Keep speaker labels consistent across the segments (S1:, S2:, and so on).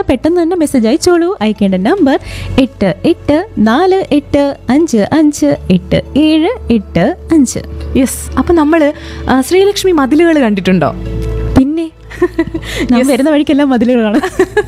S1: പെട്ടെന്ന് തന്നെ മെസ്സേജ് അയച്ചോളൂ അയക്കേണ്ട നമ്പർ എട്ട് എട്ട് നാല് എട്ട് അഞ്ച് അഞ്ച് എട്ട് ഏഴ് എട്ട് അഞ്ച്
S2: യെസ് അപ്പൊ നമ്മള് ആ, ശ്രീലക്ഷ്മി മതിലുകൾ കണ്ടിട്ടുണ്ടോ
S1: പിന്നെ ഞാൻ വരുന്ന വഴിക്കെല്ലാം മതിലുകളാണ്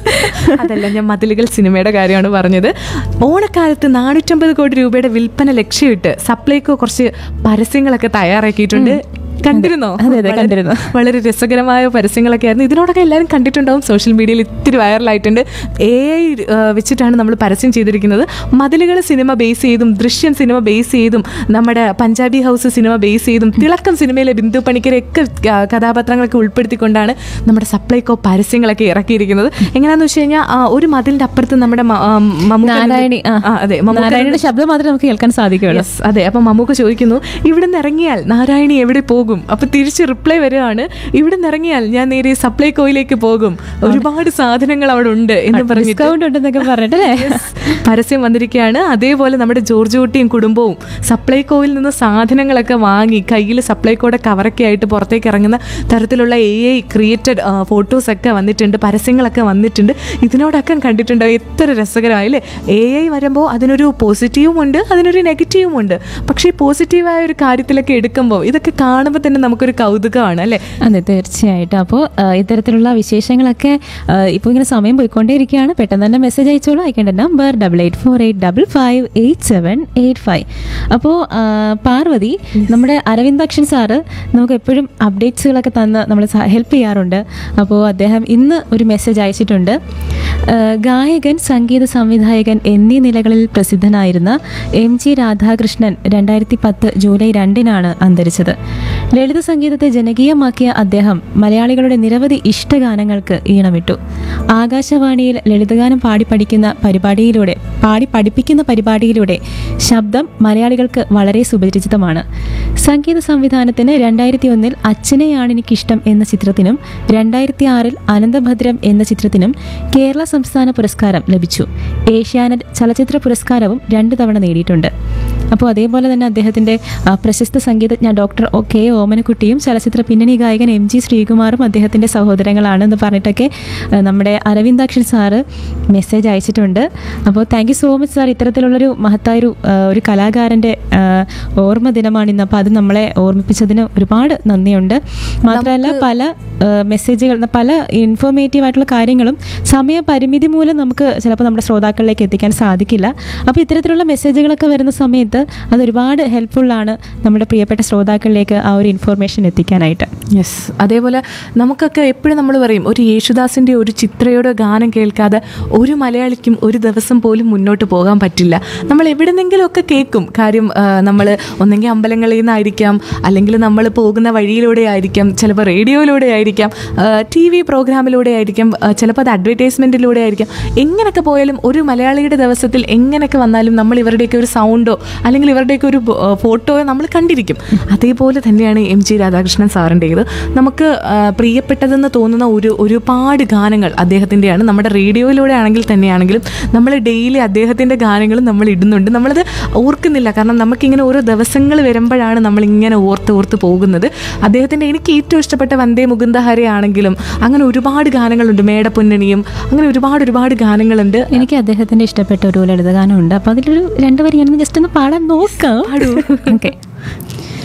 S2: അതല്ല ഞാൻ മതിലുകൾ സിനിമയുടെ കാര്യമാണ് പറഞ്ഞത് ഓണക്കാലത്ത് നാനൂറ്റമ്പത് കോടി രൂപയുടെ വിൽപ്പന ലക്ഷ്യമിട്ട് സപ്ലൈകോ കുറച്ച് പരസ്യങ്ങളൊക്കെ തയ്യാറാക്കിയിട്ടുണ്ട് കണ്ടിരുന്നോ
S1: അതെ, അതെ,
S2: വളരെ-
S1: കണ്ടിരുന്നു.
S2: വളരെ രസകരമായ പരസ്യങ്ങളൊക്കെ ആയിരുന്നു ഇതിനോടൊക്കെ എല്ലാവരും കണ്ടിട്ടുണ്ടാവും സോഷ്യൽ മീഡിയയിൽ ഇത്തിരി വൈറലായിട്ടുണ്ട് എ ഐ വെച്ചിട്ടാണ് നമ്മൾ പരസ്യം ചെയ്തിരിക്കുന്നത് മതിലുകൾ സിനിമ ബേസ് ചെയ്തും ദൃശ്യം സിനിമ ബേസ് ചെയ്തും നമ്മുടെ പഞ്ചാബി ഹൗസ് സിനിമ ബേസ് ചെയ്തും തിളക്കം സിനിമയിലെ ബിന്ദു പണിക്കരെയൊക്കെ ആ, കഥാപാത്രങ്ങളൊക്കെ ഉൾപ്പെടുത്തിക്കൊണ്ടാണ് നമ്മുടെ സപ്ലൈകോ പരസ്യങ്ങളൊക്കെ ഇറക്കിയിരിക്കുന്നത് എങ്ങനെയാന്ന് വെച്ച് കഴിഞ്ഞാൽ ആ, ഒരു മതിലിന്റെ അപ്പുറത്ത് നമ്മുടെ മ- ആ, മമ്മൂക്ക
S1: നാരായണി ആ.
S2: ആ, അതെ മമ്മൂക്ക
S1: നാരായണിയുടെ ശബ്ദം മാത്രമേ നമുക്ക് കേൾക്കാൻ സാധിക്കുകയുള്ളൂ
S2: Yes, അതെ അപ്പൊ മമ്മൂക്ക ചോദിക്കുന്നു ഇവിടുന്ന് ഇറങ്ങിയാൽ നാരായണി എവിടെ പോകും അപ്പൊ തിരിച്ച് റിപ്ലൈ വരികയാണ് ഇവിടുന്ന് ഇറങ്ങിയാൽ ഞാൻ നേരെ സപ്ലൈകോയിലേക്ക് പോകും ഒരുപാട് സാധനങ്ങൾ അവിടെ ഉണ്ട് എന്ന് പറഞ്ഞിട്ട്
S1: ഡിസ്കൗണ്ട് ഉണ്ടെന്നൊക്കെ പറഞ്ഞിട്ടല്ലേ
S2: Yes, പരസ്യം വന്നിരിക്കുകയാണ് അതേപോലെ നമ്മുടെ ജോർജ് കുട്ടിയും കുടുംബവും സപ്ലൈകോയിൽ നിന്ന് സാധനങ്ങളൊക്കെ വാങ്ങി കയ്യിൽ സപ്ലൈകോയുടെ കവറൊക്കെ ആയിട്ട് പുറത്തേക്ക് ഇറങ്ങുന്ന തരത്തിലുള്ള എ ഐ ക്രിയേറ്റഡ് ഫോട്ടോസ് ഒക്കെ വന്നിട്ടുണ്ട് പരസ്യങ്ങളൊക്കെ വന്നിട്ടുണ്ട് ഇതിനോടൊക്കെ കണ്ടിട്ടുണ്ടോ എത്ര രസകരമായി അല്ലേ എ ഐ വരുമ്പോൾ അതിനൊരു പോസിറ്റീവും ഉണ്ട് അതിനൊരു നെഗറ്റീവും ഉണ്ട് പക്ഷേ പോസിറ്റീവായ ഒരു കാര്യത്തിലൊക്കെ എടുക്കുമ്പോൾ ഇതൊക്കെ കാണുമ്പോൾ തന്നെ നമുക്കൊരു കൗതുകമാണ് അല്ലേ
S1: അതെ തീർച്ചയായിട്ടും അപ്പോൾ ഇത്തരത്തിലുള്ള വിശേഷങ്ങളൊക്കെ ഇപ്പോൾ ഇങ്ങനെ സമയം പോയിക്കൊണ്ടേയിരിക്കുകയാണ് പെട്ടെന്ന് തന്നെ മെസ്സേജ് അയച്ചോളൂ അയക്കേണ്ട number double eight four eight double five eight seven eight five അപ്പോൾ പാർവതി നമ്മുടെ അരവിന്ദാക്ഷൻ സാറ് നമുക്ക് എപ്പോഴും അപ്ഡേറ്റ്സുകളൊക്കെ തന്ന് നമ്മൾ ഹെൽപ്പ് ചെയ്യാറുണ്ട് അപ്പോൾ അദ്ദേഹം ഇന്ന് ഒരു മെസ്സേജ് അയച്ചിട്ടുണ്ട് ആ, ഗായകൻ സംഗീത സംവിധായകൻ എന്നീ നിലകളിൽ പ്രസിദ്ധനായിരുന്ന എം ജി രാധാകൃഷ്ണൻ രണ്ടായിരത്തി പത്ത് ജൂലൈ രണ്ടിനാണ് അന്തരിച്ചത് ലളിത സംഗീതത്തെ ജനകീയമാക്കിയ അദ്ദേഹം മലയാളികളുടെ നിരവധി ഇഷ്ടഗാനങ്ങൾക്ക് ഈണമിട്ടു ആകാശവാണിയിൽ ലളിതഗാനം പാടി പഠിക്കുന്ന പരിപാടിയിലൂടെ പാടി പഠിപ്പിക്കുന്ന പരിപാടിയിലൂടെ ശബ്ദം മലയാളികൾക്ക് വളരെ സുപരിചിതമാണ് സംഗീത സംവിധാനത്തിന് രണ്ടായിരത്തി ഒന്നിൽ അച്ഛനെയാണ് എനിക്കിഷ്ടം എന്ന ചിത്രത്തിനും രണ്ടായിരത്തി ആറിൽ അനന്തഭദ്രം എന്ന ചിത്രത്തിനും കേരള സംസ്ഥാന പുരസ്കാരം ലഭിച്ചു ഏഷ്യാനെറ്റ് ചലച്ചിത്ര പുരസ്കാരവും രണ്ടു തവണ നേടിയിട്ടുണ്ട് അപ്പോൾ അതേപോലെ തന്നെ അദ്ദേഹത്തിൻ്റെ ആ, പ്രശസ്ത സംഗീതജ്ഞ ഡോക്ടർ ഒ കെ ഓമനക്കുട്ടിയും ചലച്ചിത്ര പിന്നണി ഗായകൻ എം ജി ശ്രീകുമാറും അദ്ദേഹത്തിൻ്റെ സഹോദരങ്ങളാണ് എന്ന് പറഞ്ഞിട്ടൊക്കെ ആ, നമ്മുടെ അരവിന്ദാക്ഷൻ സാറ് മെസ്സേജ് അയച്ചിട്ടുണ്ട് അപ്പോൾ thank you so much sir ഇത്തരത്തിലുള്ളൊരു മഹത്തായൊരു ആ, ഒരു കലാകാരൻ്റെ ആ, ഓർമ്മ ദിനമാണ് ഇന്ന് അപ്പോൾ അത് നമ്മളെ ഓർമ്മിപ്പിച്ചതിന് ഒരുപാട് നന്ദിയുണ്ട് മാത്രമല്ല പല ആ, മെസ്സേജുകൾ പല ഇൻഫോർമേറ്റീവ് ആയിട്ടുള്ള കാര്യങ്ങളും സമയപരിമിതി മൂലം നമുക്ക് ചിലപ്പോൾ നമ്മുടെ ശ്രോതാക്കളിലേക്ക് എത്തിക്കാൻ സാധിക്കില്ല അപ്പോൾ ഇത്തരത്തിലുള്ള മെസ്സേജുകളൊക്കെ വരുന്ന സമയത്ത് അത് ഒരുപാട് ഹെൽപ്ഫുള്ളാണ് നമ്മുടെ പ്രിയപ്പെട്ട ശ്രോതാക്കളിലേക്ക് ആ ഒരു ഇൻഫോർമേഷൻ എത്തിക്കാനായിട്ട്
S2: യെസ് അതേപോലെ നമുക്കൊക്കെ എപ്പോഴും നമ്മൾ പറയും ഒരു യേശുദാസിൻ്റെ ഒരു ചിത്രയുടെ ഗാനം കേൾക്കാതെ ഒരു മലയാളിക്കും ഒരു ദിവസം പോലും മുന്നോട്ട് പോകാൻ പറ്റില്ല നമ്മൾ എവിടെന്നെങ്കിലുമൊക്കെ കേൾക്കും കാര്യം നമ്മൾ ഒന്നെങ്കിൽ അമ്പലങ്ങളിൽ നിന്നായിരിക്കാം അല്ലെങ്കിൽ നമ്മൾ പോകുന്ന വഴിയിലൂടെ ആയിരിക്കാം ചിലപ്പോൾ റേഡിയോയിലൂടെ ആയിരിക്കാം ടി വി പ്രോഗ്രാമിലൂടെ ആയിരിക്കാം ആ, ചിലപ്പോൾ അത് അഡ്വർടൈസ്മെൻറ്റിലൂടെ ആയിരിക്കാം എങ്ങനെയൊക്കെ പോയാലും ഒരു മലയാളിയുടെ ദിവസത്തിൽ എങ്ങനെയൊക്കെ വന്നാലും നമ്മൾ ഇവരുടെയൊക്കെ ഒരു സൗണ്ടോ അല്ലെങ്കിൽ ഇവരുടെയൊക്കെ ഒരു ഫോട്ടോയോ നമ്മൾ കണ്ടിരിക്കും അതേപോലെ തന്നെയാണ് എം ജി രാധാകൃഷ്ണൻ സാറിൻ്റേത് നമുക്ക് ആ, പ്രിയപ്പെട്ടതെന്ന് തോന്നുന്ന ഒരു ഒരുപാട് ഗാനങ്ങൾ അദ്ദേഹത്തിൻ്റെയാണ് നമ്മുടെ റേഡിയോയിലൂടെ ആണെങ്കിൽ തന്നെയാണെങ്കിലും നമ്മൾ ഡെയിലി അദ്ദേഹത്തിൻ്റെ ഗാനങ്ങൾ നമ്മൾ ഇടുന്നുണ്ട് നമ്മളത് ഓർക്കുന്നില്ല കാരണം നമുക്കിങ്ങനെ ഓരോ ദിവസങ്ങൾ വരുമ്പോഴാണ് നമ്മളിങ്ങനെ ഓർത്ത് ഓർത്ത് പോകുന്നത് അദ്ദേഹത്തിൻ്റെ എനിക്ക് ഏറ്റവും ഇഷ്ടപ്പെട്ട വന്ദേ മുകുന്ദഹരെ ആണെങ്കിലും അങ്ങനെ ഒരുപാട് ഗാനങ്ങളുണ്ട് മേടപ്പൊന്നണിയും അങ്ങനെ ഒരുപാട് ഒരുപാട് ഗാനങ്ങളുണ്ട്
S1: എനിക്ക് അദ്ദേഹത്തിൻ്റെ ഇഷ്ടപ്പെട്ട ഒരു ലളിതഗാനമുണ്ട് അപ്പോൾ അതിലൊരു രണ്ട് വരി ഞാനൊന്ന് ജസ്റ്റ് ഒന്ന് പാടാൻ നോക്കാം ഓക്കെ